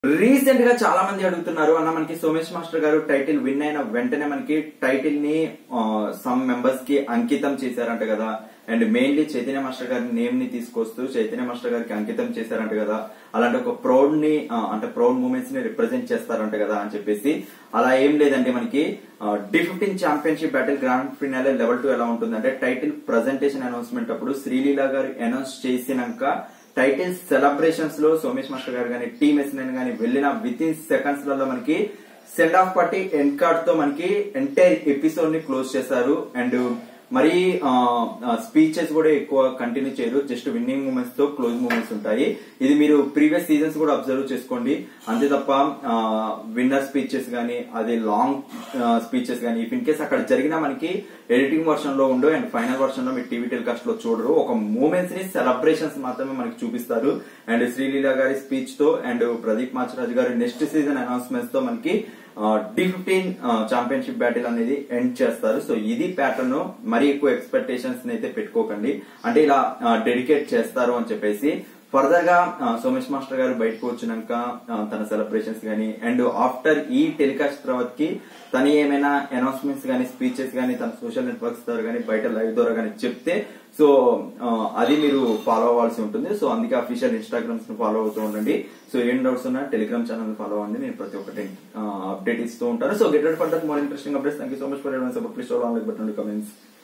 recent గా చాలా మంది అడుగుతున్నారు అన్న మనకి సోమేష్ మాస్టర్ గారు టైటిల్ విన్ అయిన వెంటనే మనకి టైటిల్ ని సమ్ మెంబర్స్ కి అంకితం చేశారంట కదా అండ్ మెయిన్లీ చైతన్య మాస్టర్ గారి నేమ్ ని తీసుకొస్తూ చైతన్య మాస్టర్ గారికి అంకితం చేశారంట కదా అలాంటి ఒక ప్రౌడ్ ని ఆ, అంటే ప్రౌడ్ మూమెంట్స్ ని రిప్రజెంట్ చేస్తారంట కదా అని చెప్పేసి అలా ఏం లేదండి మనకి D fifteen championship battle grand finale level two ఎలా ఉంటుందంటే టైటిల్ ప్రజెంటేషన్ అనౌన్స్మెంట్ అప్పుడు శ్రీలీల గారు అనౌన్స్ చేసినాక టైటిల్ సెలబ్రేషన్స్ లో సోమేష్ మాస్టర్ గారు కానీ టీమ్ ఎస్ఎన్ గానీ వెళ్ళిన విత్ ఇన్ సెకండ్స్ లలో మనకి send off party end card తో మనకి ఎంటైర్ ఎపిసోడ్ ని క్లోజ్ చేశారు అండ్ మరీ స్పీచెస్ కూడా ఎక్కువ కంటిన్యూ చేయరు జస్ట్ విన్నింగ్ మూమెంట్స్ తో క్లోజ్ మూమెంట్స్ ఉంటాయి ఇది మీరు ప్రీవియస్ సీజన్స్ కూడా అబ్జర్వ్ చేసుకోండి అంతే తప్ప విన్నర్ స్పీచెస్ గానీ అది లాంగ్ స్పీచెస్ గానీ ఇఫ్ ఇన్ కేస్ అక్కడ జరిగిన మనకి ఎడిటింగ్ వర్షన్ లో ఉండు అండ్ ఫైనల్ వర్షన్ లో మీరు టీవీ టెలికాస్ట్ లో చూడరు ఒక మూమెంట్స్ ని సెలబ్రేషన్స్ మాత్రమే మనకి చూపిస్తారు అండ్ శ్రీలీల గారి స్పీచ్ తో అండ్ ప్రదీప్ మాచరాజు గారి నెక్స్ట్ సీజన్ అనౌన్స్మెంట్స్ తో మనకి డి ఫిఫ్టీన్ ఛాంపియన్షిప్ బ్యాటిల్ అనేది ఎండ్ చేస్తారు సో ఇది ప్యాటర్న్ మరీ ఎక్కువ ఎక్స్పెక్టేషన్స్ అయితే పెట్టుకోకండి అంటే ఇలా డెడికేట్ చేస్తారు అని చెప్పేసి ఫర్దర్ గా ఆ, సోమేష్ మాస్టర్ గారు బయటకు వచ్చినాక ఆ, తన సెలబ్రేషన్స్ గానీ అండ్ ఆఫ్టర్ ఈ టెలికాస్ట్ తర్వాతకి తన ఏమైనా అనౌన్స్మెంట్స్ గానీ స్పీచెస్ గానీ తన సోషల్ నెట్వర్క్స్ ద్వారా గానీ బయట లైవ్ ద్వారా గానీ చెప్తే సో ఆ, అది మీరు ఫాలో అవ్వాల్సి ఉంటుంది సో అందుకే అఫీషియల్ ఇన్స్టాగ్రామ్స్ ని ఫాలో అవుతూ ఉండండి సో ఏం డౌట్స్ ఉన్నా టెలిగ్రామ్ ఛానల్ ఫాలో అవ్వండి నేను ప్రతి ఒక్కటి అప్డేట్ ఇస్తూ ఉంటాను so get ready for that more interesting updates thank you so much for every support please all like button comments